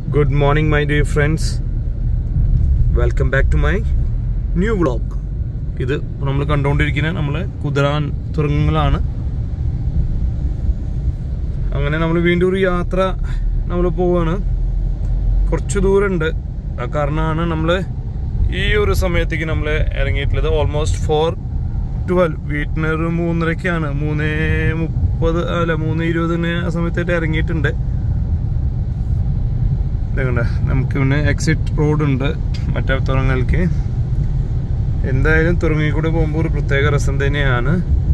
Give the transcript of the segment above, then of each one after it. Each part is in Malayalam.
good morning my dear friends welcome back to my new vlog ഇത് നമ്മൾ കണ്ടുകൊണ്ടിരിക്കുന്ന നമ്മളെ കുതിരാൻ തുറങ്ങലാണ് അങ്ങനെ നമ്മൾ വീണ്ടും ഒരു യാത്ര നമ്മൾ പോവാണ് കുറച്ച് ദൂരമുണ്ട് ആ കാരണമാണ് നമ്മൾ ഈ ഒരു സമയത്തേക്ക് നമ്മൾ ഇറങ്ങിയിട്ടുള്ളത് ഓൾമോസ്റ്റ് ഫോർ ട്വൽവ് വീട്ടിന് ഒരു മൂന്നരക്കാണ് മൂന്ന് മുപ്പത് അല്ല മൂന്ന് ഇരുപതിന് ആ സമയത്തായിട്ട് ഇറങ്ങിയിട്ടുണ്ട് ഇതുകൊണ്ട് നമുക്ക് പിന്നെ എക്സിറ്റ് റോഡ് ഉണ്ട് മറ്റേ തുറങ്ങൾക്ക് എന്തായാലും തുറങ്ങി കൂടെ പോകുമ്പോൾ ഒരു പ്രത്യേക രസം തന്നെയാണ്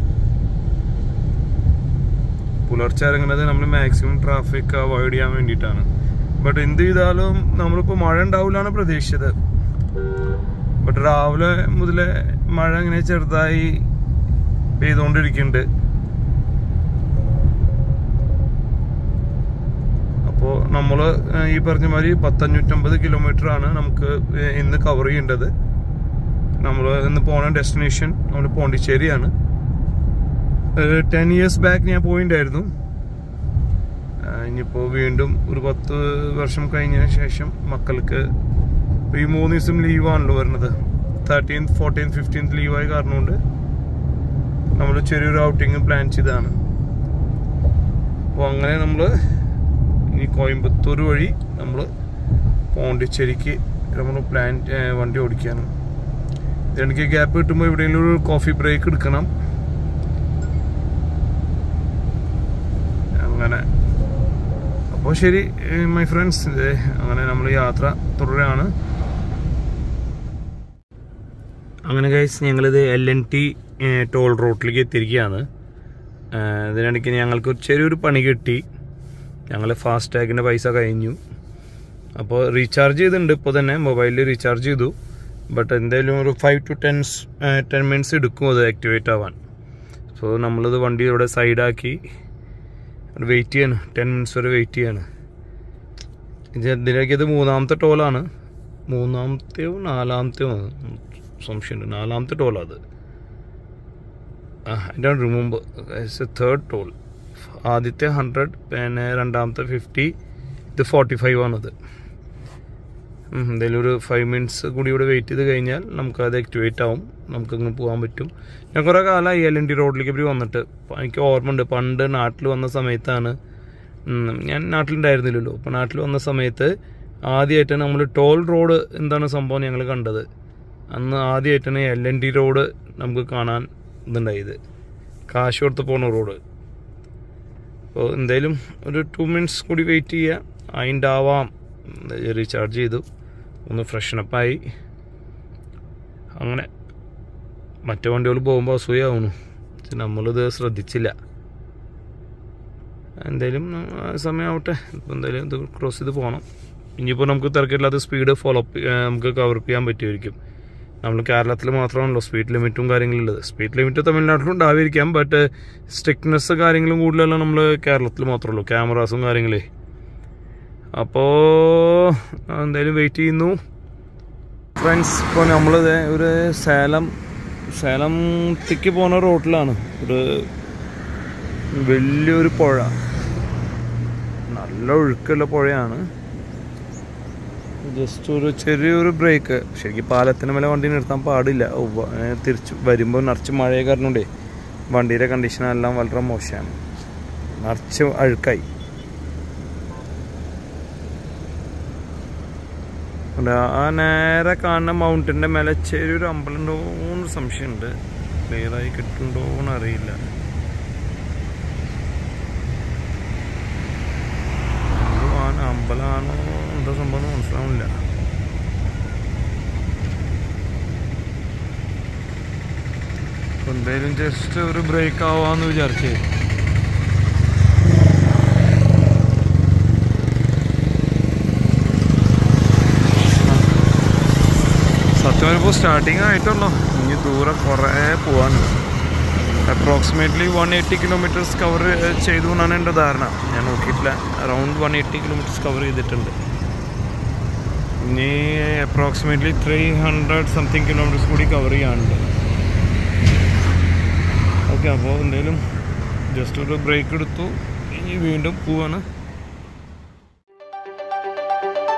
പുലർച്ചെ ഇറങ്ങുന്നത് നമ്മൾ മാക്സിമം ട്രാഫിക് അവോയ്ഡ് ചെയ്യാൻ വേണ്ടിയിട്ടാണ് ബട്ട് എന്ത് ചെയ്താലും നമ്മളിപ്പോൾ മഴ ഉണ്ടാവില്ലാണ് പ്രതീക്ഷിച്ചത് ബട്ട് രാവിലെ മുതലേ മഴ ഇങ്ങനെ ചെറുതായി പെയ്തുകൊണ്ടിരിക്കുന്നുണ്ട് അപ്പോൾ നമ്മൾ ഈ പറഞ്ഞ മാതിരി പത്തഞ്ഞൂറ്റമ്പത് കിലോമീറ്റർ ആണ് നമുക്ക് ഇന്ന് കവർ ചെയ്യേണ്ടത് നമ്മൾ ഇന്ന് പോണ ഡെസ്റ്റിനേഷൻ നമ്മൾ പോണ്ടിച്ചേരിയാണ് ടെൻ ഇയേഴ്സ് ബാക്ക് ഞാൻ പോയിണ്ടായിരുന്നു ഇനിയിപ്പോൾ വീണ്ടും ഒരു പത്ത് വർഷം കഴിഞ്ഞതിന് ശേഷം മക്കൾക്ക് ഈ മൂന്ന് ദിവസം ലീവാണല്ലോ വരുന്നത് തേർട്ടീൻത്ത് ഫോർട്ടീൻത്ത് ഫിഫ്റ്റീൻത്ത് ലീവായ കാരണം കൊണ്ട് നമ്മൾ ചെറിയൊരു ഔട്ടിങ് പ്ലാൻ ചെയ്തതാണ് അപ്പോൾ അങ്ങനെ നമ്മൾ ഇനി കോയമ്പത്തൂർ വഴി നമ്മൾ പോണ്ടിച്ചേരിക്ക് നമ്മൾ പ്ലാൻ വണ്ടി ഓടിക്കാണ് എനിക്ക് ഗ്യാപ്പ് കിട്ടുമ്പോൾ എവിടെയെങ്കിലും ഒരു കോഫി ബ്രേക്ക് എടുക്കണം അങ്ങനെ അപ്പോൾ ശരി മൈ ഫ്രണ്ട്സ് അങ്ങനെ നമ്മൾ യാത്ര തുടരുകയാണ് അങ്ങനെ കഴിച്ച് ഞങ്ങളിത് എൽ എൻ ടി ടോൾ റോട്ടിലേക്ക് എത്തിയിരിക്കുകയാണ് ഇതിനിടയ്ക്ക് ഞങ്ങൾക്ക് ചെറിയൊരു പണി കിട്ടി ഞങ്ങൾ ഫാസ്റ്റ് ടാഗിൻ്റെ പൈസ കഴിഞ്ഞു അപ്പോൾ റീചാർജ് ചെയ്തിട്ടുണ്ട് ഇപ്പോൾ തന്നെ മൊബൈലിൽ റീചാർജ് ചെയ്തു ബട്ട് എന്തായാലും ഒരു five two tens ten minutes എടുക്കും അത് ആക്ടിവേറ്റ് ആവാൻ സോ നമ്മളിത് വണ്ടി ഇവിടെ സൈഡാക്കി വെയിറ്റ് ചെയ്യാണ് ടെൻ മിനിറ്റ്സ് വരെ വെയിറ്റ് ചെയ്യാണ് ഇതിലേക്ക് ഇത് മൂന്നാമത്തെ ടോളാണ് മൂന്നാമത്തെയോ നാലാമത്തെയോ സംശയമുണ്ട് നാലാമത്തെ ടോളാണ് അത് ആ I don't remember it's a third toll ആദ്യത്തെ ഹൺഡ്രഡ് പിന്നെ രണ്ടാമത്തെ ഫിഫ്റ്റി ഇത് ഫോർട്ടി ഫൈവ് ആണത് എന്തെങ്കിലും ഒരു ഫൈവ് മിനിറ്റ്സ് കൂടി ഇവിടെ വെയിറ്റ് ചെയ്ത് കഴിഞ്ഞാൽ നമുക്ക് അത് ആക്ടിവേറ്റ് ആവും നമുക്ക് ഇങ്ങനെ പോകാൻ പറ്റും ഞാൻ കുറേ കാലമായി എൽ എൻ ഡി റോഡിലേക്ക് ഇവർ വന്നിട്ട് എനിക്ക് ഓർമ്മയുണ്ട് പണ്ട് നാട്ടിൽ വന്ന സമയത്താണ് ഞാൻ നാട്ടിലുണ്ടായിരുന്നില്ലല്ലോ അപ്പോൾ നാട്ടിൽ വന്ന സമയത്ത് ആദ്യമായിട്ടാണ് നമ്മൾ ടോൾ റോഡ് എന്താണ് സംഭവം ഞങ്ങൾ കണ്ടത് അന്ന് ആദ്യമായിട്ടാണ് എൽ എൻ ഡി റോഡ് നമുക്ക് കാണാൻ ഇതുണ്ടായത് കാശ് കൊടുത്ത് പോണ റോഡ് അപ്പോൾ എന്തായാലും ഒരു ടു മിനിറ്റ്സ് കൂടി വെയിറ്റ് ചെയ്യുക അതിൻ്റെ ആവാം റീചാർജ് ചെയ്തു ഒന്ന് ഫ്രഷനപ്പായി അങ്ങനെ മറ്റു വണ്ടികൾ പോകുമ്പോൾ അസൂയാവുന്നു നമ്മളിത് ശ്രദ്ധിച്ചില്ല എന്തായാലും സമയമാവട്ടെ ഇപ്പം എന്തായാലും ഇത് ക്രോസ് ചെയ്ത് പോകണം ഇനിയിപ്പോൾ നമുക്ക് തിരക്കില്ലാത്ത സ്പീഡ് ഫോളോ അപ്പ് നമുക്ക് കവർ ചെയ്യാൻ പറ്റുമായിരിക്കും നമ്മൾ കേരളത്തിൽ മാത്രമാണല്ലോ സ്പീഡ് ലിമിറ്റും കാര്യങ്ങളുള്ളത് സ്പീഡ് ലിമിറ്റ് തമിഴ്നാട്ടിലും ഉണ്ടായിരിക്കാം ബട്ട് സ്ട്രിക്ട്നെസ് കാര്യങ്ങളും കൂടുതലെല്ലാം നമ്മൾ കേരളത്തിൽ മാത്രമേ ഉള്ളൂ ക്യാമറാസും കാര്യങ്ങളേ അപ്പോൾ എന്തായാലും വെയിറ്റ് ചെയ്യുന്നു ഫ്രണ്ട്സ് ഇപ്പോൾ നമ്മളിത് ഒരു സേലം സേലത്തേക്ക് പോകുന്ന റോട്ടിലാണ് ഒരു വലിയൊരു പുഴ നല്ല ഒഴുക്കുള്ള പുഴയാണ് ജസ്റ്റ് ഒരു ചെറിയൊരു ബ്രേക്ക് ശരിക്കും പാലത്തിന് മേലെ വണ്ടി നിർത്താൻ പാടില്ല തിരിച്ച് വരുമ്പോൾ നിറച്ച് മഴയെ കാരണമുണ്ടേ വണ്ടിയുടെ കണ്ടീഷനെല്ലാം വളരെ മോശമാണ് നിറച്ച് അഴുക്കായി ആ നേരെ കാണുന്ന മൗണ്ടിൻ്റെ മേലെ ചെറിയൊരു അമ്പലം ഉണ്ടോന്ന് സംശയമുണ്ട് ക്ലിയറായി കിട്ടുന്നുണ്ടോന്ന് അറിയില്ല അമ്പലമാണോ എന്താ സംഭവം മനസ്സിലാവില്ല എന്തായാലും ജസ്റ്റ് ഒരു ബ്രേക്ക് ആവാന്ന് വിചാരിച്ചേ സത്യം ഇപ്പോൾ സ്റ്റാർട്ടിങ് ആയിട്ടുള്ളൂ ഇനി ദൂരെ കുറേ പോകാനുണ്ട് approximately one eighty kilometres cover ചെയ്തു എന്നാണ് എൻ്റെ ധാരണ ഞാൻ നോക്കിയിട്ടില്ല around one eighty kilometres cover ചെയ്തിട്ടുണ്ട് ഇനി approximately three hundred something kilometres കൂടി കവർ ചെയ്യാനുണ്ട് ഓക്കെ അപ്പോൾ എന്തെങ്കിലും ജസ്റ്റ് ഒരു ബ്രേക്ക് എടുത്തു ഇനി വീണ്ടും പോവാണ്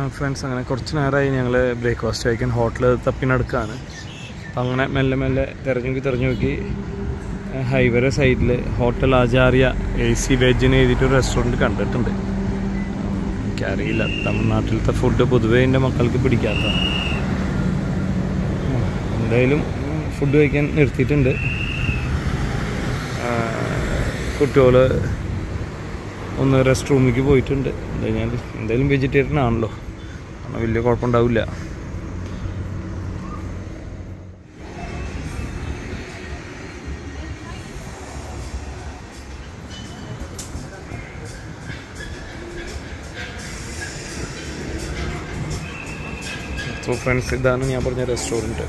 ഫ്രണ്ട്സ് അങ്ങനെ കുറച്ച് നേരമായി ഞങ്ങൾ ബ്രേക്ക്ഫാസ്റ്റ് കഴിക്കാൻ ഹോട്ടൽ തപ്പി നടക്കുകയാണ് അപ്പം അങ്ങനെ മെല്ലെ മെല്ലെ തിരഞ്ഞു നോക്കി തിരഞ്ഞു നോക്കി ഹൈവേറെ സൈഡിൽ ഹോട്ടൽ ആചാര്യ എ സി വെജിന് എഴുതിയിട്ട് ഒരു റെസ്റ്റോറൻറ്റ് കണ്ടിട്ടുണ്ട് എനിക്കറിയില്ല തമിഴ്നാട്ടിലത്തെ ഫുഡ് പൊതുവേ എൻ്റെ മക്കൾക്ക് പിടിക്കാത്ത എന്തായാലും ഫുഡ് കഴിക്കാൻ നിർത്തിയിട്ടുണ്ട് കുട്ടികൾ ഒന്ന് റെസ്റ്റ് റൂമിലേക്ക് പോയിട്ടുണ്ട് എന്താ ഞാൻ എന്തായാലും വെജിറ്റേറിയൻ ആണല്ലോ കാരണം വലിയ കുഴപ്പമുണ്ടാവില്ല സോ ഫ്രണ്ട്സ് ഇതാണ് ഞാൻ പറഞ്ഞ റെസ്റ്റോറൻറ്റ്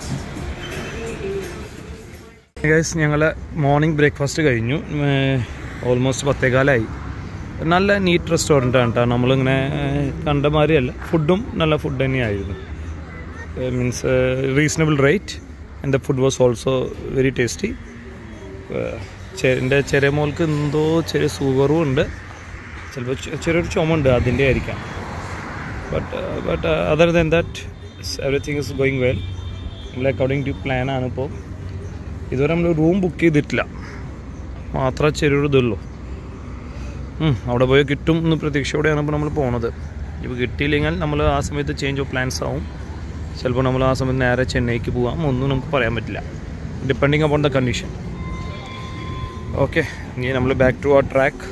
ഗൈസ് ഞങ്ങൾ മോർണിംഗ് ബ്രേക്ക്ഫാസ്റ്റ് കഴിഞ്ഞു ഓൾമോസ്റ്റ് പത്തേകാലായി നല്ല നീറ്റ് റെസ്റ്റോറൻ്റ് ആണ് കേട്ടോ നമ്മളിങ്ങനെ ഏഹ്, കണ്ട മാതിരിയല്ല ഫുഡും നല്ല ഫുഡ് തന്നെയായിരുന്നു means reasonable rate and the food was also very tasty എൻ്റെ ചെറിയ മോൾക്ക് എന്തോ ചെറിയ സുഗറും ഉണ്ട് ചിലപ്പോൾ ചെറിയൊരു ചുമ ഉണ്ട് അതിൻ്റെ ആയിരിക്കാം but but other than that everything is going well നമ്മൾ അക്കോർഡിംഗ് ടു പ്ലാൻ ആണ് ഇപ്പോൾ ഇതുവരെ നമ്മൾ റൂം ബുക്ക് ചെയ്തിട്ടില്ല മാത്രമേ ചെറിയൊരു ഇതുള്ളൂ ഉം, അവിടെ പോയി കിട്ടും എന്ന് പ്രതീക്ഷയോടെയാണ് ഇപ്പോൾ നമ്മൾ പോണത് ഇപ്പോൾ കിട്ടിയില്ലെങ്കിൽ നമ്മൾ ആ സമയത്ത് ചേഞ്ച് ഓഫ് പ്ലാൻസ് ആവും ചിലപ്പോൾ നമ്മൾ ആ സമയത്ത് നേരെ ചെന്നൈക്ക് പോകാം ഒന്നും നമുക്ക് പറയാൻ പറ്റില്ല depending upon the condition okay ഇനി നമ്മൾ ബാക്ക് ടു ആ ട്രാക്ക്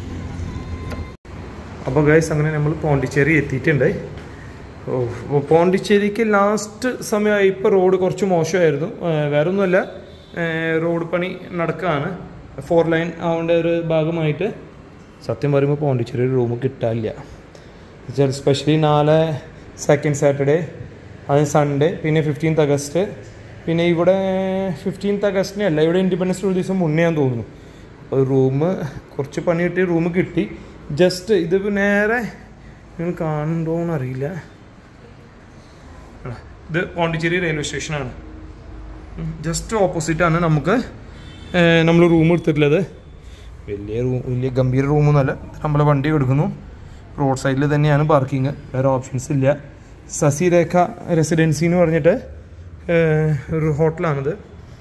അപ്പോൾ ഗൈസ് അങ്ങനെ നമ്മൾ പോണ്ടിച്ചേരി എത്തിയിട്ടുണ്ട് ഓ അപ്പോൾ പോണ്ടിച്ചേരിക്ക് ലാസ്റ്റ് സമയമായി ഇപ്പോൾ റോഡ് കുറച്ച് മോശമായിരുന്നു ഏഹ് വേറെ ഒന്നുമല്ല ഏഹ് റോഡ് പണി നടക്കുകയാണ് ഫോർ ലൈൻ ആവേണ്ട ഒരു ഭാഗമായിട്ട് സത്യം പറയുമ്പോൾ പോണ്ടിച്ചേരി ഒരു റൂം കിട്ടാനില്ല വെച്ചാൽ സ്പെഷ്യലി നാളെ സെക്കൻഡ് സാറ്റർഡേ അതിന് സൺഡേ പിന്നെ ഫിഫ്റ്റീൻത്ത് അഗസ്റ്റ് പിന്നെ ഇവിടെ ഫിഫ്റ്റീൻത്ത് അഗസ്റ്റിനെ അല്ല ഇവിടെ ഇൻഡിപെൻഡൻസ് ഒരു ദിവസം മുന്നേ ഞാൻ തോന്നുന്നു അപ്പോൾ റൂം കുറച്ച് പണി കിട്ടി റൂം കിട്ടി ജസ്റ്റ് ഇത് നേരെ നിങ്ങൾ കാണുന്നുണ്ടോന്ന് അറിയില്ല ആ, ഇത് പോണ്ടിച്ചേരി റെയിൽവേ സ്റ്റേഷനാണ് ജസ്റ്റ് ഓപ്പോസിറ്റാണ് നമുക്ക് നമ്മൾ റൂം എടുത്തിട്ടുള്ളത് വലിയ റൂം വലിയ ഗംഭീര റൂമൊന്നുമല്ല നമ്മളെ വണ്ടി എടുക്കുന്നു റോഡ് സൈഡിൽ തന്നെയാണ് പാർക്കിങ് വേറെ ഓപ്ഷൻസ് ഇല്ല സസിരേഖ റെസിഡൻസി എന്ന് പറഞ്ഞിട്ട് ഏഹ്, ഒരു ഹോട്ടലാണിത്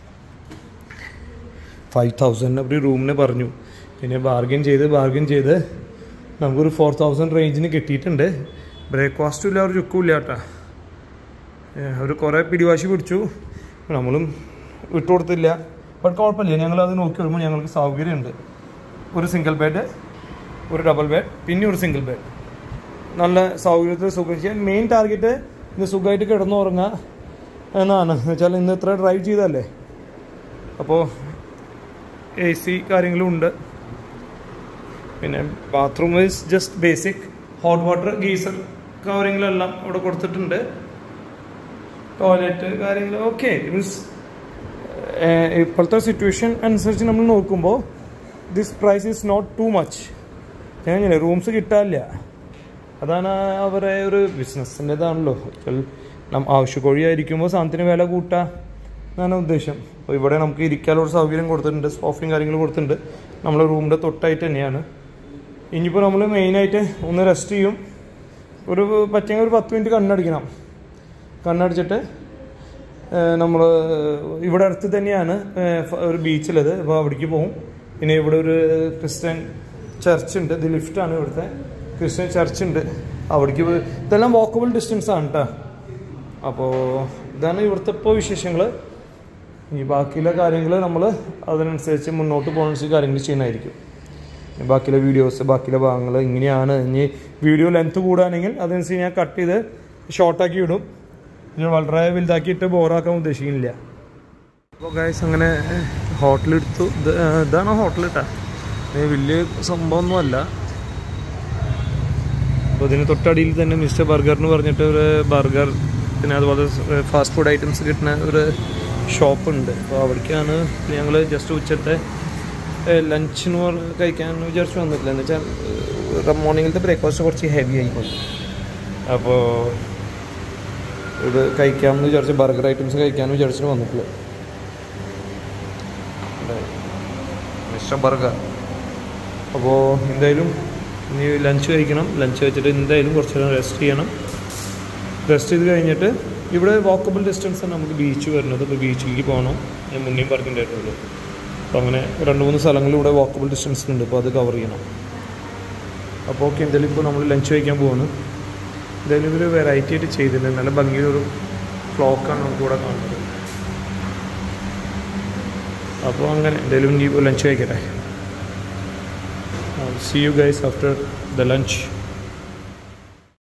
ഫൈവ് തൗസൻഡ് ഒരു റൂമിന് പറഞ്ഞു പിന്നെ ബാർഗൻ ചെയ്ത് ബാർഗൻ ചെയ്ത് നമുക്കൊരു ഫോർ തൗസൻഡ് റേഞ്ചിന് കിട്ടിയിട്ടുണ്ട് ബ്രേക്ക്ഫാസ്റ്റും ഇല്ല ഒരു ചുക്കും ഇല്ല കേട്ടാ അവർ കുറേ പിടിവാശി പിടിച്ചു നമ്മളും വിട്ടുകൊടുത്തില്ല ബട്ട് കുഴപ്പമില്ല ഞങ്ങൾ അത് നോക്കി വരുമ്പോൾ ഞങ്ങൾക്ക് സൗകര്യമുണ്ട് ഒരു സിംഗിൾ ബെഡ് ഒരു ഡബിൾ ബെഡ് പിന്നെ ഒരു സിംഗിൾ ബെഡ് നല്ല സൗകര്യത്തിൽ സുഖം ചെയ്യാൻ മെയിൻ ടാർഗറ്റ് ഇന്ന് സുഖമായിട്ട് കിടന്നുറങ്ങുക എന്നാണ് എന്ന് വെച്ചാൽ ഇന്ന് ഇത്ര ഡ്രൈവ് ചെയ്തല്ലേ അപ്പോൾ എ സി കാര്യങ്ങളും ഉണ്ട് പിന്നെ bathroom is just basic hot water geyser കവറിങ്ങിലെല്ലാം ഇവിടെ കൊടുത്തിട്ടുണ്ട് ടോയ്ലറ്റ് കാര്യങ്ങൾ ഓക്കെ മീൻസ് ഇപ്പോഴത്തെ സിറ്റുവേഷൻ അനുസരിച്ച് നമ്മൾ നോക്കുമ്പോൾ this price is not too much ഞാൻ റൂംസ് കിട്ടാനില്ല അതാണ് അവരെ ഒരു ബിസിനസ്സിൻ്റെതാണല്ലോ ആവശ്യക്കോഴിയായിരിക്കുമ്പോൾ സാധനത്തിന് വില കൂട്ടുക എന്നാണ് ഉദ്ദേശം അപ്പോൾ ഇവിടെ നമുക്ക് ഇരിക്കാനുള്ള സൗകര്യം കൊടുത്തിട്ടുണ്ട് സോഫയും കാര്യങ്ങളും കൊടുത്തിട്ടുണ്ട് നമ്മളെ റൂമിൻ്റെ തൊട്ടായിട്ട് തന്നെയാണ് ഇനിയിപ്പോൾ നമ്മൾ മെയിനായിട്ട് ഒന്ന് റെസ്റ്റ് ചെയ്യും ഒരു പറ്റെങ്കിൽ ഒരു പത്ത് മിനിറ്റ് കണ്ണടിക്കണം കണ്ണടിച്ചിട്ട് നമ്മൾ ഇവിടെ അടുത്ത് തന്നെയാണ് ഏഹ്, ഫ- ഒരു ബീച്ചിലത് അപ്പോൾ അവിടേക്ക് പോകും പിന്നെ ഇവിടെ ഒരു ക്രിസ്ത്യൻ ചർച്ച് ഉണ്ട് ഇത് ലിഫ്റ്റാണ് ഇവിടുത്തെ ക്രിസ്ത്യൻ ചർച്ച് ഉണ്ട് അവിടേക്ക് പോയി- ഇതെല്ലാം വാക്കബിൾ ഡിസ്റ്റൻസ് ആണ് കേട്ടോ അപ്പോൾ ഇതാണ് ഇവിടുത്തെ ഇപ്പോൾ വിശേഷങ്ങൾ ഈ ബാക്കിയുള്ള കാര്യങ്ങൾ നമ്മൾ അതിനനുസരിച്ച് മുന്നോട്ട് പോകുന്ന കാര്യങ്ങൾ ചെയ്യുന്നതായിരിക്കും ഇനി ബാക്കിയുള്ള വീഡിയോസ് ബാക്കിയുള്ള ഭാഗങ്ങൾ ഇങ്ങനെയാണ് ഇനി വീഡിയോ ലെങ്ത് കൂടുകയാണെങ്കിൽ അതനുസരിച്ച് ഞാൻ കട്ട് ചെയ്ത് ഷോർട്ടാക്കി ഇടും ഇനി വളരെ വലുതാക്കിയിട്ട് ബോറാക്കാൻ ഉദ്ദേശിക്കുന്നില്ല അപ്പോൾ ഗൈസ് അങ്ങനെ ഹോട്ടൽ എടുത്തു ഇത് ഇതാണ് ഹോട്ടൽ കേട്ടാ ഇത് വലിയ സംഭവമൊന്നുമല്ല അപ്പോൾ ഇതിന് തൊട്ടടിയിൽ തന്നെ മിസ്റ്റർ ബർഗർ എന്ന് പറഞ്ഞിട്ട് ഒരു ബർഗർ പിന്നെ അതുപോലെ ഫാസ്റ്റ് ഫുഡ് ഐറ്റംസ് കിട്ടുന്ന ഒരു ഷോപ്പ് ഉണ്ട് അപ്പോൾ അവിടേക്കാണ് ഞങ്ങൾ ജസ്റ്റ് ഉച്ചത്തെ ലഞ്ചിന് കഴിക്കാൻ വിചാരിച്ചു വന്നിട്ടില്ല എന്ന് വെച്ചാൽ മോർണിംഗിലത്തെ ബ്രേക്ക്ഫാസ്റ്റ് കുറച്ച് ഹെവി ആയിപ്പോയി അപ്പോൾ ഇത് കഴിക്കാമെന്ന് വിചാരിച്ച് ബർഗർ ഐറ്റംസ് കഴിക്കാമെന്ന് വിചാരിച്ചിട്ട് വന്നിട്ടില്ല മിസ്റ്റർ ബർഗർ അപ്പോൾ എന്തായാലും ഇനി ലഞ്ച് കഴിക്കണം ലഞ്ച് കഴിച്ചിട്ട് എന്തായാലും കുറച്ച് നേരം റെസ്റ്റ് ചെയ്യണം റെസ്റ്റ് ചെയ്ത് കഴിഞ്ഞിട്ട് ഇവിടെ വാക്കബിൾ ഡിസ്റ്റൻസ് ആണ് നമുക്ക് ബീച്ച് വരുന്നത് ഇപ്പോൾ ബീച്ചിലേക്ക് പോകണം ഞാൻ മുന്നേയും പറഞ്ഞിട്ടുണ്ടായിരുന്നുള്ളൂ അപ്പോൾ അങ്ങനെ രണ്ട് മൂന്ന് സ്ഥലങ്ങൾ ഇവിടെ വാക്കബിൾ ഡിസ്റ്റൻസിലുണ്ട് അപ്പോൾ അത് കവർ ചെയ്യണം അപ്പോൾ ഓക്കെ എന്തായാലും ഇപ്പോൾ നമ്മൾ ലഞ്ച് കഴിക്കാൻ പോവാണ് എന്തായാലും ഇവർ വെറൈറ്റി ആയിട്ട് ചെയ്തിട്ടുണ്ട് നല്ല ഭംഗിയൊരു ഫ്ലോക്കാണ് നമുക്ക് ഇവിടെ കാണുന്നത് അപ്പോൾ അങ്ങനെ എന്തായാലും ഇനി ലഞ്ച് കഴിക്കട്ടെ see you guys after the lunch